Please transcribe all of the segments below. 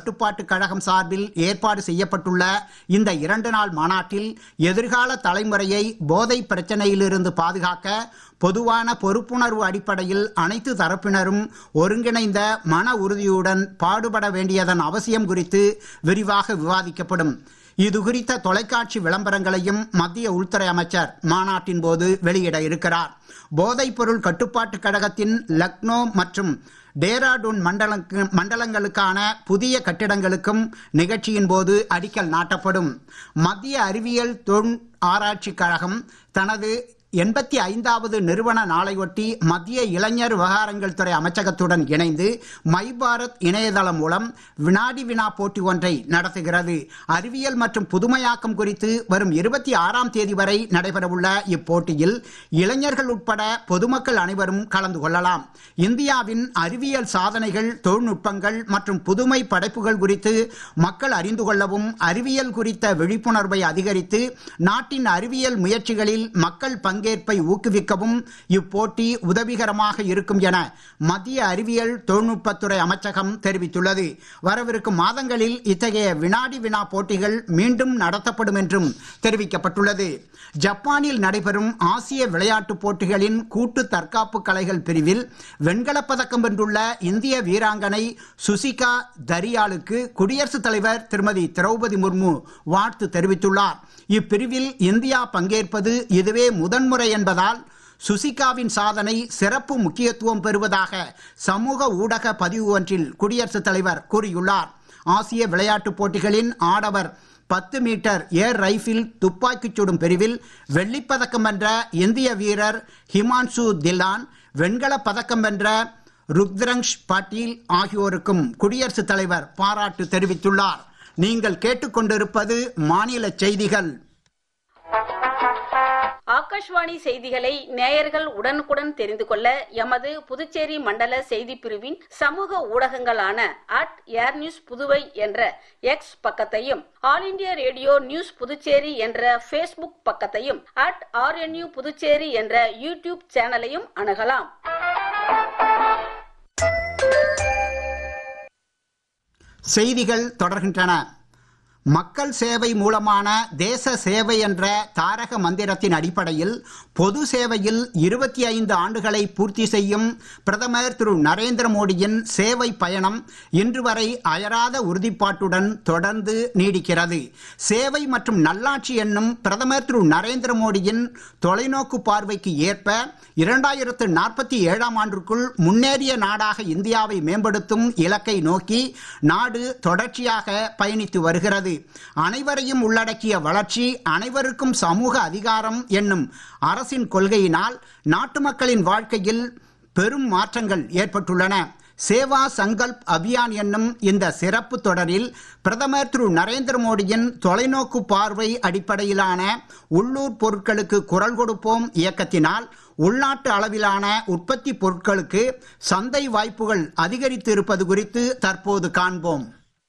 கட்டுப்பாட்டு கழகம் சார்பில் ஏற்பாடு செய்யப்பட்டுள்ள இந்த இரண்டு நாள் மாநாட்டில் எதிர்கால தலைமுறையை போதை பிரச்சனையிலிருந்து பாதுகாக்க பொதுவான பொறுப்புணர்வு அடிப்படையில் அனைத்து தரப்பினரும் ஒருங்கிணைந்த மன உறுதியுடன் பாடுபட வேண்டியதன் அவசியம் குறித்து விரிவாக விவாதிக்கப்படும் இது குறித்த தொலைக்காட்சி விளம்பரங்களையும் மத்திய உள்துறை அமைச்சர் மாநாட்டின் போது வெளியிட இருக்கிறார் போதைப்பொருள் கட்டுப்பாட்டு கழகத்தின் லக்னோ மற்றும் டேராடூன் மண்டலங்க மண்டலங்களுக்கான புதிய கட்டிடங்களுக்கும் நிகழ்ச்சியின் போது அடிக்கல் நாட்டப்படும் மத்திய அறிவியல் தொழில் ஆராய்ச்சி கழகம் தனது எண்பத்தி ஐந்தாவது நிறுவன நாளையொட்டி மத்திய இளைஞர் விவகாரங்கள் துறை அமைச்சகத்துடன் இணைந்து மை பாரத் இணையதளம் மூலம் வினாடி வினா போட்டி ஒன்றை நடத்துகிறது அறிவியல் மற்றும் புதுமையாக்கம் குறித்து வரும் இருபத்தி ஆறாம் தேதி வரை நடைபெறவுள்ள இப்போட்டியில் இளைஞர்கள் உட்பட பொதுமக்கள் அனைவரும் கலந்து கொள்ளலாம் இந்தியாவின் அறிவியல் சாதனைகள் தொழில்நுட்பங்கள் மற்றும் புதுமை படைப்புகள் குறித்து மக்கள் அறிந்து கொள்ளவும் அறிவியல் குறித்த விழிப்புணர்வை அதிகரித்து நாட்டின் அறிவியல் முயற்சிகளில் மக்கள் பங்கேற்பை ஊக்குவிக்கவும் இப்போட்டி உதவிகரமாக இருக்கும் என மத்திய அறிவியல் தொழில்நுட்பத்துறை அமைச்சகம் தெரிவித்துள்ளது வரவிருக்கும் மாதங்களில் இத்தகைய வினாடி வினா போட்டிகள் மீண்டும் நடத்தப்படும் என்றும் தெரிவிக்கப்பட்டுள்ளது ஜப்பானில் நடைபெறும் ஆசிய விளையாட்டுப் போட்டிகளின் கூட்டு தற்காப்பு கலைகள் பிரிவில் வெண்கலப் பதக்கம் வென்றுள்ள இந்திய வீராங்கனை சுசிகா தரியாலுக்கு குடியரசுத் தலைவர் திருமதி திரௌபதி முர்மு வாழ்த்து தெரிவித்துள்ளார் இப்பிரிவில் இந்தியா பங்கேற்பது இதுவே முதன்முறை என்பதால் சுசிகாவின் சாதனை சிறப்பு முக்கியத்துவம் பெறுவதாக சமூக ஊடக பதிவு ஒன்றில் குடியரசுத் தலைவர் கூறியுள்ளார் ஆசிய விளையாட்டுப் போட்டிகளின் ஆடவர் பத்து மீட்டர் ஏர் ரைஃபிள் துப்பாக்கிச் சுடும் பிரிவில் வெள்ளிப்பதக்கம் வென்ற இந்திய வீரர் ஹிமான்சு தில்லான் வெண்கலப் பதக்கம் வென்ற ருத்ரங்ஷ் பாட்டீல் ஆகியோருக்கும் குடியரசுத் தலைவர் பாராட்டு தெரிவித்துள்ளார் நீங்கள் கேட்டுக்கொண்டிருப்பது மாநில செய்திகள் ஆகாஷ்வாணி செய்திகளை நேயர்கள் உடனுக்குடன் தெரிந்து கொள்ள எமது புதுச்சேரி மண்டல செய்தி பிரிவின் சமூக ஊடகங்களான அட் ஏர் நியூஸ் புதுவை என்ற எக்ஸ் பக்கத்தையும் all India radio news Puducherry என்ற ஃபேஸ்புக் பக்கத்தையும் அட் ஆர்என்யூ புதுச்சேரி என்ற யூடியூப் சேனலையும் அணுகலாம் செய்திகள் தொடர்கின்றன மக்கள் சேவை மூலமான தேச சேவை என்ற தாரக மந்திரத்தின் அடிப்படையில் பொது சேவையில் இருபத்தி ஐந்து ஆண்டுகளை பூர்த்தி செய்யும் பிரதமர் திரு நரேந்திர மோடியின் சேவை பயணம் இன்று வரை அயராத உறுதிப்பாட்டுடன் தொடர்ந்து நீடிக்கிறது சேவை மற்றும் நல்லாட்சி என்னும் பிரதமர் திரு நரேந்திர மோடியின் தொலைநோக்கு பார்வைக்கு ஏற்ப இரண்டாயிரத்து நாற்பத்தி ஏழாம் ஆண்டிற்குள் முன்னேறிய நாடாக இந்தியாவை மேம்படுத்தும் இலக்கை நோக்கி நாடு தொடர்ச்சியாக பயணித்து வருகிறது அனைவரையும் உள்ளடக்கிய வளர்ச்சி அனைவருக்கும் சமூக அதிகாரம் என்னும் அரசின் கொள்கையினால் நாட்டு மக்களின் வாழ்க்கையில் பெரும் மாற்றங்கள் ஏற்பட்டுள்ளன சேவா சங்கல்ப் அபியான் என்னும் இந்த சிறப்பு தொடரில் பிரதமர் திரு நரேந்திர மோடியின் தொலைநோக்கு பார்வை அடிப்படையிலான உள்ளூர் பொருட்களுக்கு குரல் கொடுப்போம் இயக்கத்தினால் உள்நாட்டு அளவிலான உற்பத்தி பொருட்களுக்கு சந்தை வாய்ப்புகள் அதிகரித்து இருப்பது குறித்து தற்போது காண்போம்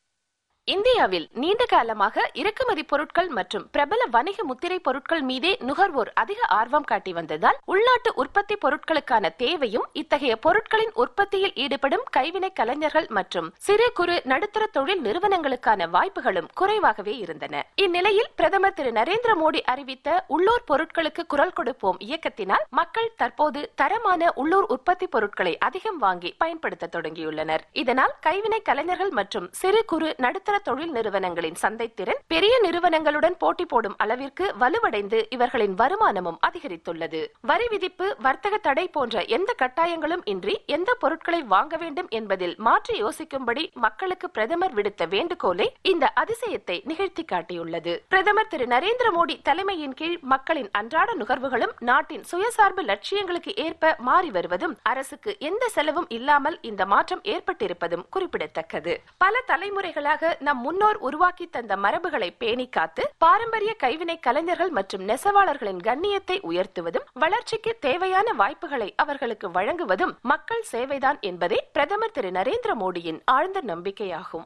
இந்தியாவில் நீண்ட காலமாக இறக்குமதி பொருட்கள் மற்றும் பிரபல வணிக முத்திரை பொருட்கள் மீதே நுகர்வோர் அதிக ஆர்வம் காட்டி வந்ததால் உள்நாட்டு உற்பத்தி பொருட்களுக்கான தேவையும் இத்தகைய பொருட்களின் உற்பத்தியில் ஈடுபடும் கைவினை கலைஞர்கள் மற்றும் சிறு குறு நடுத்தர தொழில் நிறுவனங்களுக்கான வாய்ப்புகளும் குறைவாகவே இருந்தன இந்நிலையில் பிரதமர் திரு நரேந்திர மோடி அறிவித்த உள்ளூர் பொருட்களுக்கு குரல் கொடுப்போம் இயக்கத்தினால் மக்கள் தற்போது தரமான உள்ளூர் உற்பத்தி பொருட்களை அதிகம் வாங்கி பயன்படுத்த தொடங்கியுள்ளனர் இதனால் கைவினை கலைஞர்கள் மற்றும் சிறு குறு நடுத்தர தொழில் நிறுவனங்களின் சந்தைத்திறன் பெரிய நிறுவனங்களுடன் போட்டி போடும் அளவிற்கு வலுவடைந்து இவர்களின் வருமானமும் அதிகரித்துள்ளது வரி விதிப்பு வர்த்தக தடை போன்ற எந்த கட்டாயங்களும் இன்றி எந்த பொருட்களை வாங்க வேண்டும் என்பதில் மாற்றி யோசிக்கும்படி மக்களுக்கு பிரதமர் விடுத்த வேண்டுகோளை இந்த அதிசயத்தை நிகழ்த்தி காட்டியுள்ளது பிரதமர் திரு நரேந்திர மோடி தலைமையின் கீழ் மக்களின் அன்றாட நுகர்வுகளும் நாட்டின் சுயசார்பு லட்சியங்களுக்கு ஏற்ப மாறி வருவதும் அரசுக்கு எந்த செலவும் இல்லாமல் இந்த மாற்றம் ஏற்பட்டிருப்பதும் குறிப்பிடத்தக்கது பல தலைமுறைகளாக நம் முன்னோர் உருவாக்கி தந்த மரபுகளை பேணி காத்து பாரம்பரிய கைவினை கலைஞர்கள் மற்றும் நெசவாளர்களின் கண்ணியத்தை உயர்த்துவதும் வளர்ச்சிக்கு தேவையான வாய்ப்புகளை அவர்களுக்கு வழங்குவதும் மக்கள் சேவைதான் என்பதே பிரதமர் திரு நரேந்திர மோடியின் ஆழ்ந்த நம்பிக்கையாகும்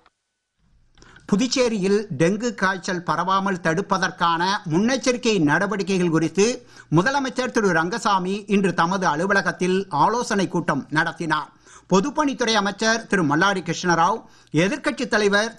புதுச்சேரியில் டெங்கு காய்ச்சல் பரவாமல் தடுப்பதற்கான முன்னெச்சரிக்கை நடவடிக்கைகள் குறித்து முதலமைச்சர் திரு ரங்கசாமி இன்று தமது அலுவலகத்தில் ஆலோசனை கூட்டம் நடத்தினார் பொதுப்பணித்துறை அமைச்சர் திரு மல்லாடி கிருஷ்ணராவ் எதிர்க்கட்சித் தலைவர்